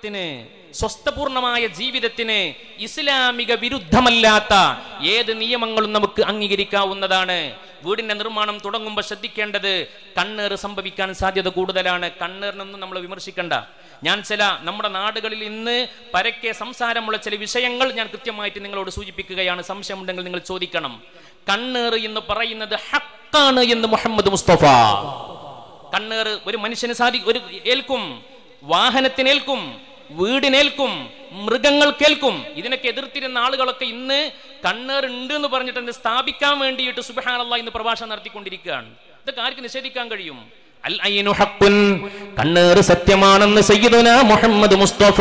ആരോഗ്യത്തിന് സ്വസ്ഥപൂർണമായ ജീവിതത്തിന് ഇസ്ലാമിക വിരുദ്ധമല്ലാത്ത ഏത് നിയമങ്ങളും നമുക്ക് അംഗീകരിക്കാവുന്നതാണ് വീടിന്റെ നിർമ്മാണം തുടങ്ങുമ്പോൾ ശ്രദ്ധിക്കേണ്ടത് കണ്ണേറ് സംഭവിക്കാൻ സാധ്യത കൂടുതലാണ് കണ്ണേറിനൊന്നും നമ്മൾ വിമർശിക്കണ്ട ഞാൻ ചില നമ്മുടെ നാടുകളിൽ ഇന്ന് പരക്കെ സംസാരമുള്ള ചില വിഷയങ്ങൾ ഞാൻ കൃത്യമായിട്ട് നിങ്ങളോട് സൂചിപ്പിക്കുകയാണ് സംശയമുണ്ടെങ്കിൽ നിങ്ങൾ ചോദിക്കണം കണ്ണേറ് എന്ന് പറയുന്നത് ഹക്കാണ് എന്ന് മുഹമ്മദ് മുസ്തഫ കണ്ണേറ് ഒരു മനുഷ്യന് സാധി ഒരു ഏൽക്കും വാഹനത്തിനേൽക്കും വീടിനേൽക്കും മൃഗങ്ങൾക്കേൽക്കും ഇതിനൊക്കെ എതിർത്തിരുന്ന ആളുകളൊക്കെ ഇന്ന് കണ്ണേർ ഉണ്ട് എന്ന് പറഞ്ഞിട്ട് എന്നെ സ്ഥാപിക്കാൻ വേണ്ടിയിട്ട് സുബഹാനല്ല ഇന്ന് പ്രഭാഷണം നടത്തിക്കൊണ്ടിരിക്കുകയാണ് ഇതൊക്കെ ആർക്ക് നിഷേധിക്കാൻ കഴിയും അൽ ഐനു ഹക്കുൻ കണ്ണേർ സത്യമാണെന്ന് സയ്യിദുന മുഹമ്മദ് മുസ്തഫ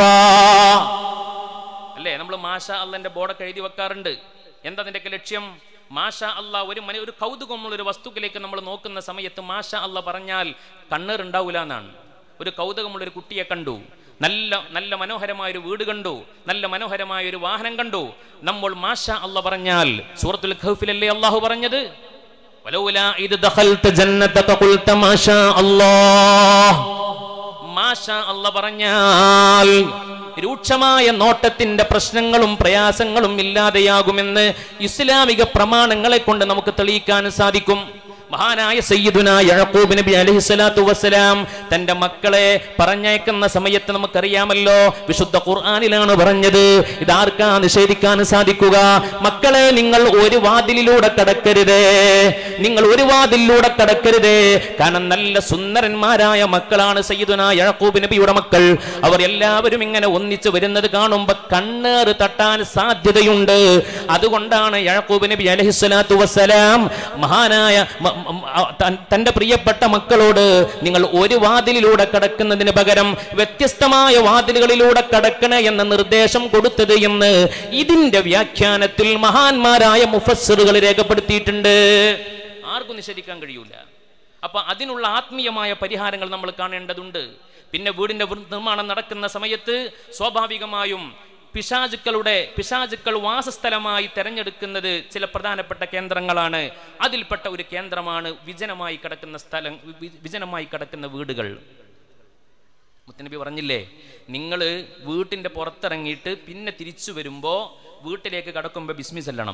അല്ലേ നമ്മൾ മാഷ അള്ളന്റെ ബോർഡൊക്കെ എഴുതി വെക്കാറുണ്ട് എന്താ അതിൻ്റെയൊക്കെ ലക്ഷ്യം മാഷ അല്ല ഒരു മന ഒരു കൗതുകമുള്ള ഒരു വസ്തുക്കളിലേക്ക് നമ്മൾ നോക്കുന്ന സമയത്ത് മാഷ അല്ല പറഞ്ഞാൽ കണ്ണേർ ഉണ്ടാവില്ല എന്നാണ് ഒരു കൗതുകമുള്ള ഒരു കുട്ടിയെ കണ്ടു നല്ല നല്ല മനോഹരമായ ഒരു വീട് കണ്ടു നല്ല മനോഹരമായ ഒരു വാഹനം കണ്ടു നമ്മൾ മാഷ അല്ല പറഞ്ഞാൽ സൂറത്തുൽ ഖൗഫിലല്ലേ അള്ളാഹു പറഞ്ഞത് വലൗലാ ഇദ് ദഖൽത ജന്നതക ഖുൽത മാഷാ അല്ലാഹ് മാഷ അല്ല പറഞ്ഞാൽ രൂക്ഷമായ നോട്ടത്തിന്റെ പ്രശ്നങ്ങളും പ്രയാസങ്ങളും ഇല്ലാതെയാകുമെന്ന് ഇസ്ലാമിക പ്രമാണങ്ങളെ കൊണ്ട് നമുക്ക് തെളിയിക്കാൻ സാധിക്കും മഹാനായ സയ്യിദുന യഴക്കൂബ് നബി അലൈഹി സ്വലാത്തു വസ്സലാം തന്റെ മക്കളെ പറഞ്ഞയക്കുന്ന സമയത്ത് നമുക്കറിയാമല്ലോ വിശുദ്ധ ഖുർആനിലാണ് പറഞ്ഞത് ഇതാർക്കാ നിഷേധിക്കാൻ സാധിക്കുക മക്കളെ നിങ്ങൾ ഒരു വാതിലിലൂടെ കടക്കരുതേ നിങ്ങൾ ഒരു വാതിലിലൂടെ കടക്കരുതേ കാരണം നല്ല സുന്ദരന്മാരായ മക്കളാണ് സയ്യിദുന യഴക്കൂബ് നബിയുടെ മക്കൾ അവർ എല്ലാവരും ഇങ്ങനെ ഒന്നിച്ചു വരുന്നത് കാണുമ്പോ കണ്ണേറ് തട്ടാൻ സാധ്യതയുണ്ട് അതുകൊണ്ടാണ് യഴക്കൂബ് നബി അലൈഹി സ്വലാത്തു വസ്സലാം മഹാനായ മ- മ- ആ, തൻ- തന്റെ പ്രിയപ്പെട്ട മക്കളോട് നിങ്ങൾ ഒരു വാതിലിലൂടെ കടക്കുന്നതിന് പകരം വ്യത്യസ്തമായ വാതിലുകളിലൂടെ കടക്കണ എന്ന നിർദ്ദേശം കൊടുത്തത് എന്ന് ഇതിന്റെ വ്യാഖ്യാനത്തിൽ മഹാന്മാരായ മുഫസ്സിറുകൾ രേഖപ്പെടുത്തിയിട്ടുണ്ട് ആർക്കും നിഷേധിക്കാൻ കഴിയൂല അപ്പൊ അതിനുള്ള ആത്മീയമായ പരിഹാരങ്ങൾ നമ്മൾ കാണേണ്ടതുണ്ട് പിന്നെ വീടിന്റെ വൃ- നിർമ്മാണം നടക്കുന്ന സമയത്ത് സ്വാഭാവികമായും പിശാചുക്കളുടെ പിശാചുക്കൾ വാസസ്ഥലമായി തെരഞ്ഞെടുക്കുന്നത് ചില പ്രധാനപ്പെട്ട കേന്ദ്രങ്ങളാണ് അതിൽപ്പെട്ട ഒരു കേന്ദ്രമാണ് വിജനമായി കിടക്കുന്ന സ്ഥലം വി- വിജനമായി കിടക്കുന്ന വീടുകൾ മുത്തനബി പറഞ്ഞില്ലേ നിങ്ങൾ വീട്ടിന്റെ പുറത്തിറങ്ങിയിട്ട് പിന്നെ തിരിച്ചു വരുമ്പോ വീട്ടിലേക്ക് കടക്കുമ്പോ ബിസ്മി ചെല്ലണം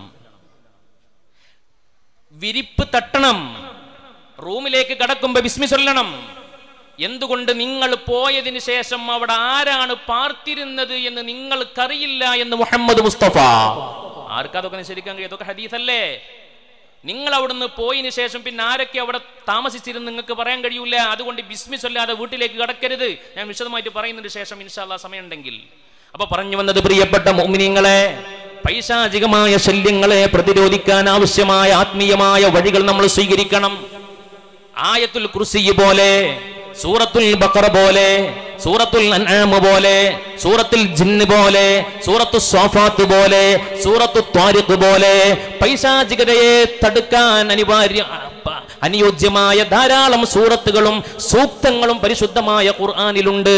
വിരിപ്പ് തട്ടണം റൂമിലേക്ക് കടക്കുമ്പോ ബിസ്മി ചൊല്ലണം എന്തുകൊണ്ട് നിങ്ങൾ പോയതിനു ശേഷം അവിടെ ആരാണ് പാർത്തിരുന്നത് എന്ന് നിങ്ങൾക്കറിയില്ല എന്ന് മുഹമ്മദ് മുസ്തഫ ആർക്കതൊക്കെ നിഷേധിക്കാൻ കഴിയും അതൊക്കെ ഹദീസല്ലേ നിങ്ങൾ അവിടുന്ന് പോയതിനു ശേഷം പിന്നെ ആരൊക്കെ അവിടെ താമസിച്ചിരുന്ന് നിങ്ങൾക്ക് പറയാൻ കഴിയൂല അതുകൊണ്ട് ബിസ്മി ചൊല്ലാതെ വീട്ടിലേക്ക് കടക്കരുത് ഞാൻ വിശദമായിട്ട് പറയുന്നതിന് ശേഷം ഇൻഷാല്ല സമയമുണ്ടെങ്കിൽ അപ്പൊ പറഞ്ഞു വന്നത് പ്രിയപ്പെട്ട മോമിനിങ്ങളെ പൈശാചികമായ ശല്യങ്ങളെ പ്രതിരോധിക്കാൻ ആവശ്യമായ ആത്മീയമായ വഴികൾ നമ്മൾ സ്വീകരിക്കണം ആയത്തുൽ കുർസി പോലെ സൂറത്തുൽ ബഖറ പോലെ സൂറത്തുൽ അൻആം പോലെ സൂറത്തുൽ ജിന്ന് പോലെ സൂറത്തു സ്വാഫാത്ത് പോലെ സൂറത്തു ത്വാരിഖ് പോലെ പൈശാചികതയെ തടുക്കാൻ അനിവാര്യ അനുയോജ്യമായ ധാരാളം സൂറത്തുകളും സൂക്തങ്ങളും പരിശുദ്ധമായ ഖുർആനിലുണ്ട്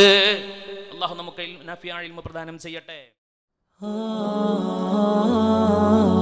അള്ളാഹു നമുക്ക് ഇൽമ- നാഫിയായ ഇൽമ പ്രദാനം ചെയ്യട്ടെ ah